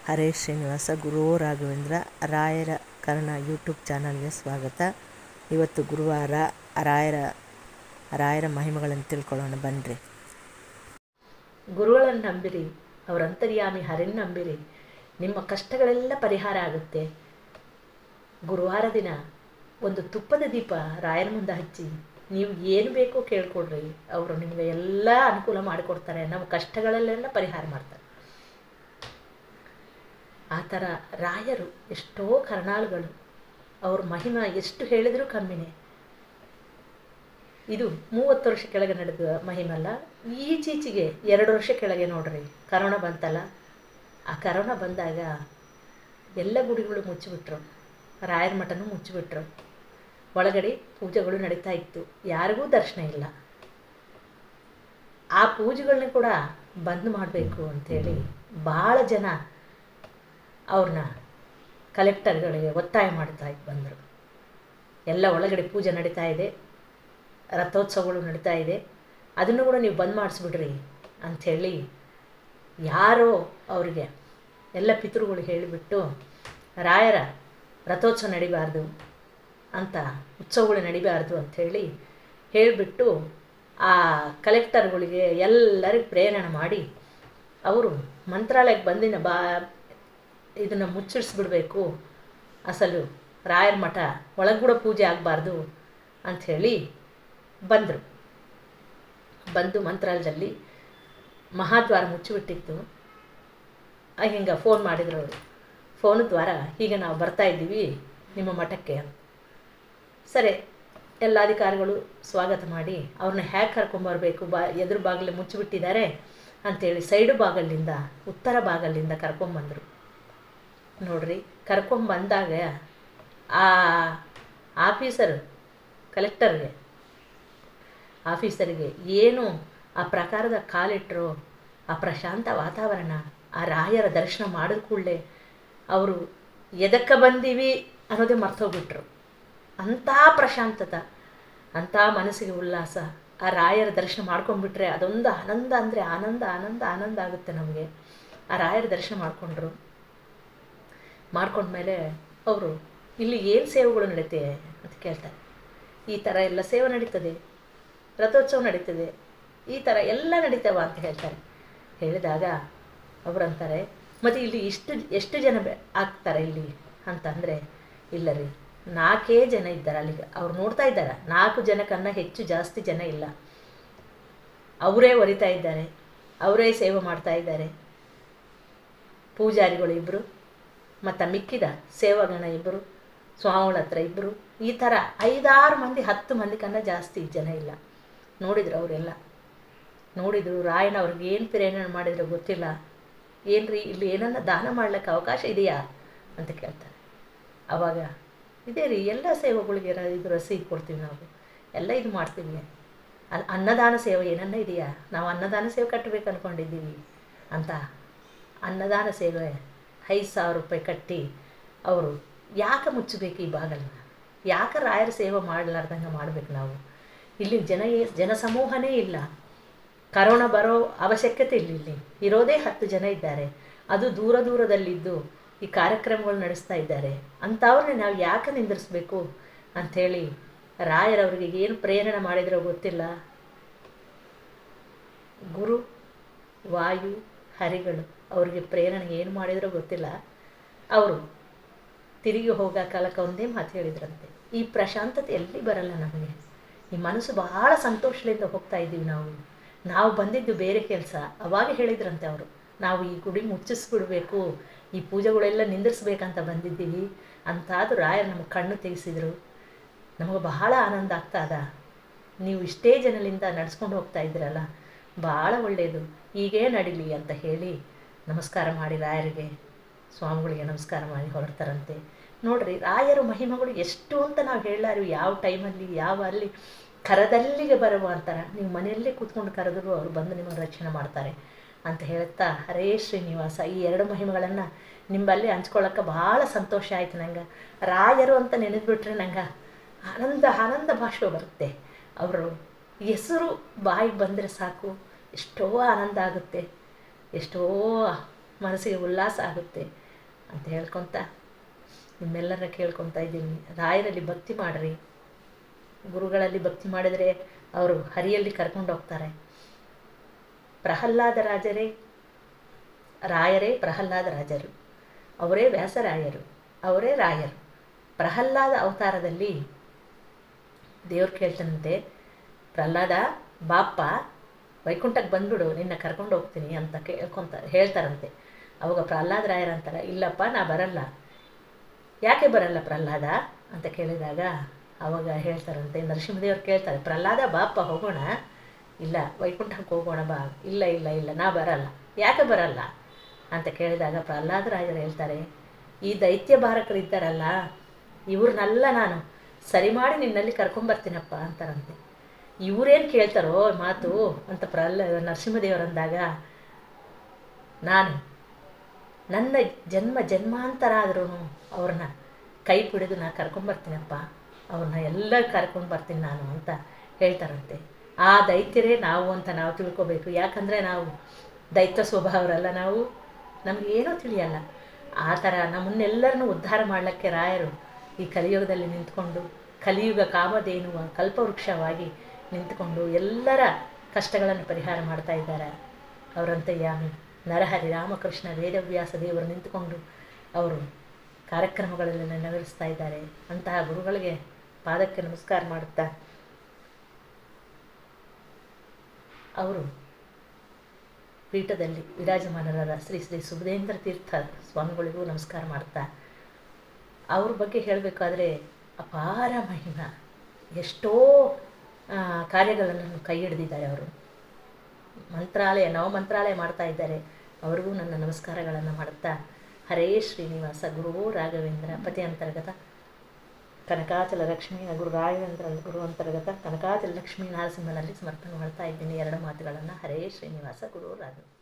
ಹರೇ ಶ್ರೀನಿವಾಸ ಗುರು ರಾಘವೇಂದ್ರ ರಾಯರ ಕರ್ಣ ಯೂಟ್ಯೂಬ್ ಚಾನಲ್ಗೆ ಸ್ವಾಗತ ಇವತ್ತು ಗುರುವಾರ ರಾಯರ ರಾಯರ ಮಹಿಮೆಗಳನ್ನು ತಿಳ್ಕೊಳ್ಳೋಣ ಬನ್ನಿರಿ ಗುರುಗಳನ್ನು ನಂಬಿರಿ ಅವರ ಅಂತರ್ಯಾಮಿ ಹರಿನ ನಂಬಿರಿ ನಿಮ್ಮ ಕಷ್ಟಗಳೆಲ್ಲ ಪರಿಹಾರ ಆಗುತ್ತೆ ಗುರುವಾರ ದಿನ ಒಂದು ತುಪ್ಪದ ದೀಪ ರಾಯರ ಮುಂದೆ ಹಚ್ಚಿ ನೀವು ಏನು ಬೇಕೋ ಕೇಳ್ಕೊಡ್ರಿ ಅವರು ನಿಮಗೆ ಎಲ್ಲ ಅನುಕೂಲ ಮಾಡಿಕೊಡ್ತಾರೆ ನಮ್ಮ ಕಷ್ಟಗಳಲ್ಲೆಲ್ಲ ಪರಿಹಾರ ಮಾಡ್ತಾರೆ ಆ ಥರ ರಾಯರು ಎಷ್ಟೋ ಕರ್ನಾಳುಗಳು ಅವ್ರ ಮಹಿಮಾ ಎಷ್ಟು ಹೇಳಿದರೂ ಕಮ್ಮಿನೇ ಇದು ಮೂವತ್ತು ವರ್ಷ ಕೆಳಗೆ ನಡೆದ ಮಹಿಮಲ್ಲ ಈಚೀಚೆಗೆ ಎರಡು ವರ್ಷ ಕೆಳಗೆ ನೋಡ್ರಿ ಕರೋನಾ ಬಂತಲ್ಲ ಆ ಕರೋನಾ ಬಂದಾಗ ಎಲ್ಲ ಗುಡಿಗಳು ಮುಚ್ಚಿಬಿಟ್ರು ರಾಯರ ಮಠನೂ ಮುಚ್ಚಿಬಿಟ್ರು ಒಳಗಡೆ ಪೂಜೆಗಳು ನಡೀತಾ ಇತ್ತು ಯಾರಿಗೂ ದರ್ಶನ ಇಲ್ಲ ಆ ಪೂಜೆಗಳನ್ನ ಕೂಡ ಬಂದ್ ಮಾಡಬೇಕು ಅಂಥೇಳಿ ಭಾಳ ಜನ ಅವ್ರನ್ನ ಕಲೆಕ್ಟರ್ಗಳಿಗೆ ಒತ್ತಾಯ ಮಾಡ್ತಾ ಬಂದರು ಎಲ್ಲ ಒಳಗಡೆ ಪೂಜೆ ನಡೀತಾ ಇದೆ ರಥೋತ್ಸವಗಳು ನಡೀತಾ ಇದೆ ಅದನ್ನು ಕೂಡ ನೀವು ಬಂದ್ ಮಾಡಿಸ್ಬಿಡ್ರಿ ಅಂಥೇಳಿ ಯಾರೋ ಅವರಿಗೆ ಎಲ್ಲ ಪಿತೃಗಳು ಹೇಳಿಬಿಟ್ಟು ರಾಯರ ರಥೋತ್ಸವ ನಡಿಬಾರ್ದು ಅಂತ ಉತ್ಸವಗಳು ನಡಿಬಾರ್ದು ಅಂಥೇಳಿ ಹೇಳಿಬಿಟ್ಟು ಆ ಕಲೆಕ್ಟರ್ಗಳಿಗೆ ಎಲ್ಲರಿಗೂ ಪ್ರೇರಣೆ ಮಾಡಿ ಅವರು ಮಂತ್ರಾಲಯಕ್ಕೆ ಬಂದಿನ ಬಾ ಇದನ್ನು ಮುಚ್ಚಿಡಿಸ್ಬಿಡ್ಬೇಕು ಅಸಲು ರಾಯರ ಮಠ ಒಳಗೂಡ ಪೂಜೆ ಆಗಬಾರ್ದು ಅಂಥೇಳಿ ಬಂದರು ಬಂದು ಮಂತ್ರಾಲಯದಲ್ಲಿ ಮಹಾದ್ವಾರ ಮುಚ್ಚಿಬಿಟ್ಟಿತ್ತು ಹಿಂಗೆ ಫೋನ್ ಮಾಡಿದ್ರು ಅವರು ಫೋನ್ ದ್ವಾರ ಈಗ ನಾವು ಬರ್ತಾ ಇದ್ದೀವಿ ನಿಮ್ಮ ಮಠಕ್ಕೆ ಸರಿ ಎಲ್ಲ ಅಧಿಕಾರಿಗಳು ಸ್ವಾಗತ ಮಾಡಿ ಅವ್ರನ್ನ ಹೇಗೆ ಕರ್ಕೊಂಬರ್ಬೇಕು ಬಾ ಎದುರು ಬಾಗಿಲು ಮುಚ್ಚಿಬಿಟ್ಟಿದ್ದಾರೆ ಅಂಥೇಳಿ ಸೈಡು ಬಾಗಲಿಂದ ಉತ್ತರ ಬಾಗಲಿಂದ ಕರ್ಕೊಂಬಂದರು ನೋಡ್ರಿ ಕರ್ಕೊಂಬಂದಾಗ ಆ ಆಫೀಸರ್ ಕಲೆಕ್ಟರ್ಗೆ ಆಫೀಸರಿಗೆ ಏನು ಆ ಪ್ರಕಾರದ ಕಾಲಿಟ್ಟರು ಆ ಪ್ರಶಾಂತ ವಾತಾವರಣ ಆ ರಾಯರ ದರ್ಶನ ಮಾಡಿದ ಕೂಡಲೇ ಅವರು ಎದಕ್ಕೆ ಬಂದೀವಿ ಅನ್ನೋದೇ ಮರ್ತೋಗ್ಬಿಟ್ರು ಅಂಥ ಪ್ರಶಾಂತತ ಅಂಥ ಮನಸ್ಸಿಗೆ ಉಲ್ಲಾಸ ಆ ರಾಯರ ದರ್ಶನ ಮಾಡ್ಕೊಂಡ್ಬಿಟ್ರೆ ಅದೊಂದು ಆನಂದ ಅಂದರೆ ಆನಂದ ಆನಂದ ಆನಂದ ಆಗುತ್ತೆ ನಮಗೆ ಆ ರಾಯರ ದರ್ಶನ ಮಾಡಿಕೊಂಡ್ರು ಮಾಡ್ಕೊಂಡ್ಮೇಲೆ ಅವರು ಇಲ್ಲಿ ಏನು ಸೇವೆಗಳು ನಡೀತೆ ಅಂತ ಕೇಳ್ತಾರೆ ಈ ಥರ ಎಲ್ಲ ಸೇವೆ ನಡೀತದೆ ರಥೋತ್ಸವ ನಡೀತದೆ ಈ ಥರ ಎಲ್ಲ ನಡೀತವ ಅಂತ ಹೇಳ್ತಾರೆ ಹೇಳಿದಾಗ ಅವರಂತಾರೆ ಮತ್ತು ಇಲ್ಲಿ ಇಷ್ಟು ಎಷ್ಟು ಜನ ಆಗ್ತಾರೆ ಇಲ್ಲಿ ಅಂತಂದರೆ ಇಲ್ಲ ರೀ ನಾಲ್ಕೇ ಜನ ಇದ್ದಾರೆ ಅಲ್ಲಿಗೆ ಅವ್ರು ನೋಡ್ತಾ ಇದ್ದಾರೆ ನಾಲ್ಕು ಜನಕ್ಕನ್ನ ಹೆಚ್ಚು ಜಾಸ್ತಿ ಜನ ಇಲ್ಲ ಅವರೇ ಒರಿತಾ ಇದ್ದಾರೆ ಅವರೇ ಸೇವೆ ಮಾಡ್ತಾ ಇದ್ದಾರೆ ಪೂಜಾರಿಗಳು ಇಬ್ಬರು ಮತ್ತು ಮಿಕ್ಕಿದ ಸೇವಾಗಣ ಇಬ್ಬರು ಸ್ವಾಮಿಗಳ ಹತ್ರ ಇಬ್ಬರು ಈ ಥರ ಐದಾರು ಮಂದಿ ಹತ್ತು ಮಂದಿ ಕನ್ನ ಜಾಸ್ತಿ ಜನ ಇಲ್ಲ ನೋಡಿದ್ರು ಅವರೆಲ್ಲ ನೋಡಿದರು ರಾಯನ ಅವ್ರಿಗೆ ಏನು ಪ್ರೇರಣೆ ಮಾಡಿದ್ರು ಗೊತ್ತಿಲ್ಲ ಏನು ರೀ ಇಲ್ಲಿ ಏನನ್ನ ದಾನ ಮಾಡ್ಲಿಕ್ಕೆ ಅವಕಾಶ ಇದೆಯಾ ಅಂತ ಕೇಳ್ತಾರೆ ಆವಾಗ ಇದೇ ರೀ ಎಲ್ಲ ಸೇವೆಗಳಿಗೆ ಇದು ರಸೀದಿ ಕೊಡ್ತೀವಿ ನಾವು ಎಲ್ಲ ಇದು ಮಾಡ್ತೀವಿ ಅಲ್ಲಿ ಅನ್ನದಾನ ಸೇವೆ ಏನನ್ನ ಇದೆಯಾ ನಾವು ಅನ್ನದಾನ ಸೇವೆ ಕಟ್ಟಬೇಕು ಅಂದ್ಕೊಂಡಿದ್ದೀವಿ ಅಂತ ಅನ್ನದಾನ ಸೇವೆ ಐದು ಸಾವಿರ ರೂಪಾಯಿ ಕಟ್ಟಿ ಅವರು ಯಾಕೆ ಮುಚ್ಚಬೇಕು ಈ ಬಾಗಲನ್ನ ಯಾಕೆ ರಾಯರ ಸೇವೆ ಮಾಡಲಾರ್ದಂಗೆ ಮಾಡಬೇಕು ನಾವು ಇಲ್ಲಿ ಜನ ಜನಸಮೂಹನೇ ಇಲ್ಲ ಕರೋನಾ ಬರೋ ಅವಶ್ಯಕತೆ ಇಲ್ಲ ಇಲ್ಲಿ ಇರೋದೇ ಹತ್ತು ಜನ ಇದ್ದಾರೆ ಅದು ದೂರ ದೂರದಲ್ಲಿದ್ದು ಈ ಕಾರ್ಯಕ್ರಮಗಳು ನಡೆಸ್ತಾ ಇದ್ದಾರೆ ಅಂಥವ್ರನ್ನ ನಾವು ಯಾಕೆ ನಿಂದಿರಿಸ್ಬೇಕು ಅಂಥೇಳಿ ರಾಯರವ್ರಿಗೆ ಏನು ಪ್ರೇರಣೆ ಮಾಡಿದ್ರೋ ಗೊತ್ತಿಲ್ಲ ಗುರು ವಾಯು ಹರಿಗಳು ಅವ್ರಿಗೆ ಪ್ರೇರಣೆ ಏನು ಮಾಡಿದ್ರೋ ಗೊತ್ತಿಲ್ಲ ಅವರು ತಿರುಗಿ ಹೋಗೋ ಕಾಲಕ್ಕೆ ಒಂದೇ ಮಾತು ಹೇಳಿದ್ರಂತೆ ಈ ಪ್ರಶಾಂತತೆ ಎಲ್ಲಿ ಬರಲ್ಲ ನಮಗೆ ಈ ಮನಸ್ಸು ಬಹಳ ಸಂತೋಷದಿಂದ ಹೋಗ್ತಾ ಇದ್ದೀವಿ ನಾವು ನಾವು ಬಂದಿದ್ದು ಬೇರೆ ಕೆಲಸ ಅವಾಗ ಹೇಳಿದ್ರಂತೆ ಅವರು ನಾವು ಈ ಗುಡಿ ಮುಚ್ಚಿಸ್ಬಿಡ್ಬೇಕು ಈ ಪೂಜೆಗಳೆಲ್ಲ ನಿಂದಿರಿಸ್ಬೇಕಂತ ಬಂದಿದ್ದೀವಿ ಅಂತಾದರೂ ರಾಯರು ನಮಗೆ ಕಣ್ಣು ತೆಗೆಸಿದರು ನಮಗೆ ಬಹಳ ಆನಂದ ಆಗ್ತಾ ಅದ ನೀವು ಇಷ್ಟೇ ಜನಲಿಂದ ನಡ್ಸ್ಕೊಂಡು ಹೋಗ್ತಾ ಇದ್ದೀರಲ್ಲ ಭಾಳ ಒಳ್ಳೆಯದು ಹೀಗೇ ನಡೀಲಿ ಅಂತ ಹೇಳಿ ನಮಸ್ಕಾರ ಮಾಡಿ ರಾಯರಿಗೆ ಸ್ವಾಮಿಗಳಿಗೆ ನಮಸ್ಕಾರ ಮಾಡಿ ಹೊರಡ್ತಾರಂತೆ ನೋಡ್ರಿ ರಾಯರ ಮಹಿಮೆಗಳು ಎಷ್ಟು ಅಂತ ನಾವು ಹೇಳಾರು ಯಾವ ಟೈಮಲ್ಲಿ ಯಾವ ಅಲ್ಲಿ ಕರದಲ್ಲಿಗೆ ಬರುವ ಅಂತಾರೆ ನೀವು ಮನೆಯಲ್ಲೇ ಕೂತ್ಕೊಂಡು ಕರೆದ್ರು ಅವರು ಬಂದು ನಿಮಗೆ ರಕ್ಷಣೆ ಮಾಡ್ತಾರೆ ಅಂತ ಹೇಳುತ್ತಾ ಹರೇ ಶ್ರೀನಿವಾಸ ಈ ಎರಡು ಮಹಿಮೆಗಳನ್ನು ನಿಂಬಲ್ಲಿ ಹಂಚ್ಕೊಳ್ಳೋಕೆ ಭಾಳ ಸಂತೋಷ ಆಯ್ತು ನಂಗೆ ರಾಯರು ಅಂತ ನೆನೆದ್ಬಿಟ್ರೆ ನಂಗೆ ಆನಂದ ಆನಂದ ಭಾಷೆ ಬರುತ್ತೆ ಅವರು ಹೆಸರು ಬಾಯಿಗೆ ಬಂದರೆ ಸಾಕು ಎಷ್ಟೋ ಆನಂದ ಆಗುತ್ತೆ ಎಷ್ಟೋ ಮನಸ್ಸಿಗೆ ಉಲ್ಲಾಸ ಆಗುತ್ತೆ ಅಂತ ಹೇಳ್ಕೊತ ನಿಮ್ಮೆಲ್ಲರ ಕೇಳ್ಕೊತಾ ಇದ್ದೀನಿ ರಾಯರಲ್ಲಿ ಭಕ್ತಿ ಮಾಡಿರಿ ಗುರುಗಳಲ್ಲಿ ಭಕ್ತಿ ಮಾಡಿದರೆ ಅವರು ಹರಿಯಲ್ಲಿ ಕರ್ಕೊಂಡು ಹೋಗ್ತಾರೆ ಪ್ರಹ್ಲಾದ ರಾಜರೇ ರಾಯರೇ ಪ್ರಹ್ಲಾದ ರಾಜರು ಅವರೇ ವ್ಯಾಸರಾಯರು ಅವರೇ ರಾಯರು ಪ್ರಹ್ಲಾದ ಅವತಾರದಲ್ಲಿ ದೇವ್ರು ಕೇಳ್ತಾನಂತೆ ಪ್ರಹ್ಲಾದ ಬಾಪ್ಪ ವೈಕುಂಠಕ್ಕೆ ಬಂದ್ಬಿಡು ನಿನ್ನ ಕರ್ಕೊಂಡು ಹೋಗ್ತೀನಿ ಅಂತ ಕೇಳ್ಕೊಂತ ಹೇಳ್ತಾರಂತೆ ಅವಾಗ ಪ್ರಹ್ಲಾದ ರಾಯರ್ ಅಂತಾರೆ ಇಲ್ಲಪ್ಪ ನಾ ಬರಲ್ಲ ಯಾಕೆ ಬರಲ್ಲ ಪ್ರಹ್ಲಾದ ಅಂತ ಕೇಳಿದಾಗ ಅವಾಗ ಹೇಳ್ತಾರಂತೆ ನರಸಿಂಹದೇವ್ರು ಕೇಳ್ತಾರೆ ಪ್ರಹ್ಲಾದ ಬಾಪ್ಪ ಹೋಗೋಣ ಇಲ್ಲ ವೈಕುಂಠಕ್ಕೆ ಹೋಗೋಣ ಬಾ ಇಲ್ಲ ಇಲ್ಲ ಇಲ್ಲ ನಾ ಬರಲ್ಲ ಯಾಕೆ ಬರಲ್ಲ ಅಂತ ಕೇಳಿದಾಗ ಪ್ರಹ್ಲಾದ ರಾಜರು ಹೇಳ್ತಾರೆ ಈ ದೈತ್ಯ ಬಾರಕರು ಇದ್ದಾರಲ್ಲ ಇವ್ರನ್ನೆಲ್ಲ ನಾನು ಸರಿ ಮಾಡಿ ನಿನ್ನಲ್ಲಿ ಕರ್ಕೊಂಬರ್ತೀನಪ್ಪ ಅಂತಾರಂತೆ ಇವರೇನು ಕೇಳ್ತಾರೋ ಮಾತು ಅಂತ ಪ್ರಹ್ಲ ನರಸಿಂಹದೇವರಂದಾಗ ನಾನು ನನ್ನ ಜನ್ಮ ಜನ್ಮಾಂತರ ಆದ್ರೂ ಅವ್ರನ್ನ ಕೈ piಡಿದು ನಾ ಕರ್ಕೊಂಬರ್ತೀನಪ್ಪ ಅವ್ರನ್ನ ಎಲ್ಲ ಕರ್ಕೊಂಡು ಬರ್ತೀನಿ ನಾನು ಅಂತ ಹೇಳ್ತಾರಂತೆ ಆ ದೈತ್ಯರೇ ನಾವು ಅಂತ ನಾವು ತಿಳ್ಕೊಬೇಕು ಯಾಕಂದರೆ ನಾವು ದೈತ್ಯ ಸ್ವಭಾವರಲ್ಲ ನಾವು ನಮಗೇನೂ ತಿಳಿಯಲ್ಲ ಆ ಥರ ನಮ್ಮನ್ನೆಲ್ಲರನ್ನೂ ಉದ್ಧಾರ ಮಾಡಲಿಕ್ಕೆ ರಾಯರು ಈ ಕಲಿಯುಗದಲ್ಲಿ ನಿಂತ್ಕೊಂಡು ಕಲಿಯುಗ ಕಾಮಧೇನುವ ಕಲ್ಪವೃಕ್ಷವಾಗಿ ನಿಂತ್ಕೊಂಡು ಎಲ್ಲರ ಕಷ್ಟಗಳನ್ನು ಪರಿಹಾರ ಮಾಡ್ತಾ ಇದ್ದಾರೆ ಅವರಂತಯ್ಯಾಮಿ ನರಹರಿ ರಾಮಕೃಷ್ಣ ವೇದವ್ಯಾಸ ದೇವರು ನಿಂತುಕೊಂಡು ಅವರು ಕಾರ್ಯಕ್ರಮಗಳಲ್ಲಿ ನೆರವೇರಿಸ್ತಾ ಇದ್ದಾರೆ ಅಂತಹ ಗುರುಗಳಿಗೆ ಪಾದಕ್ಕೆ ನಮಸ್ಕಾರ ಮಾಡುತ್ತಾ ಅವರು ಪೀಠದಲ್ಲಿ ವಿರಾಜಮಾನರಾದ ಶ್ರೀ ಶ್ರೀ ಸುಬುಧೇಂದ್ರ ತೀರ್ಥ ಸ್ವಾಮಿಗಳಿಗೂ ನಮಸ್ಕಾರ ಮಾಡ್ತಾ ಅವ್ರ ಬಗ್ಗೆ ಹೇಳಬೇಕಾದ್ರೆ ಅಪಾರ ಮಹಿಮ ಎಷ್ಟೋ ಆ, ಕಾರ್ಯಗಳನ್ನು ಕೈ ಹಿಡಿದಿದ್ದಾರೆ ಅವರು ಮಂತ್ರಾಲಯ ನವ ಮಂತ್ರಾಲಯ ಮಾಡ್ತಾ ಇದ್ದಾರೆ ಅವರಿಗೂ ನನ್ನ ನಮಸ್ಕಾರಗಳನ್ನು ಮಾಡುತ್ತಾ ಹರೇ ಶ್ರೀನಿವಾಸ ಗುರು ರಾಘವೇಂದ್ರ ಪತಿ ಅಂತರ್ಗತ ಕನಕಾಚಲ ಲಕ್ಷ್ಮೀ ಗುರು ರಾಘವೇಂದ್ರ ಗುರು ಅಂತರ್ಗತ ಕನಕಾಚಲ ಲಕ್ಷ್ಮೀ ನರಸಿಂಹನಲ್ಲಿ ಸಮರ್ಪಣೆ ಮಾಡ್ತಾ ಇದ್ದೀನಿ ಎರಡು ಮಾತುಗಳನ್ನು ಹರೇ ಶ್ರೀನಿವಾಸ ಗುರು ರಾಘವೇಂದ್ರ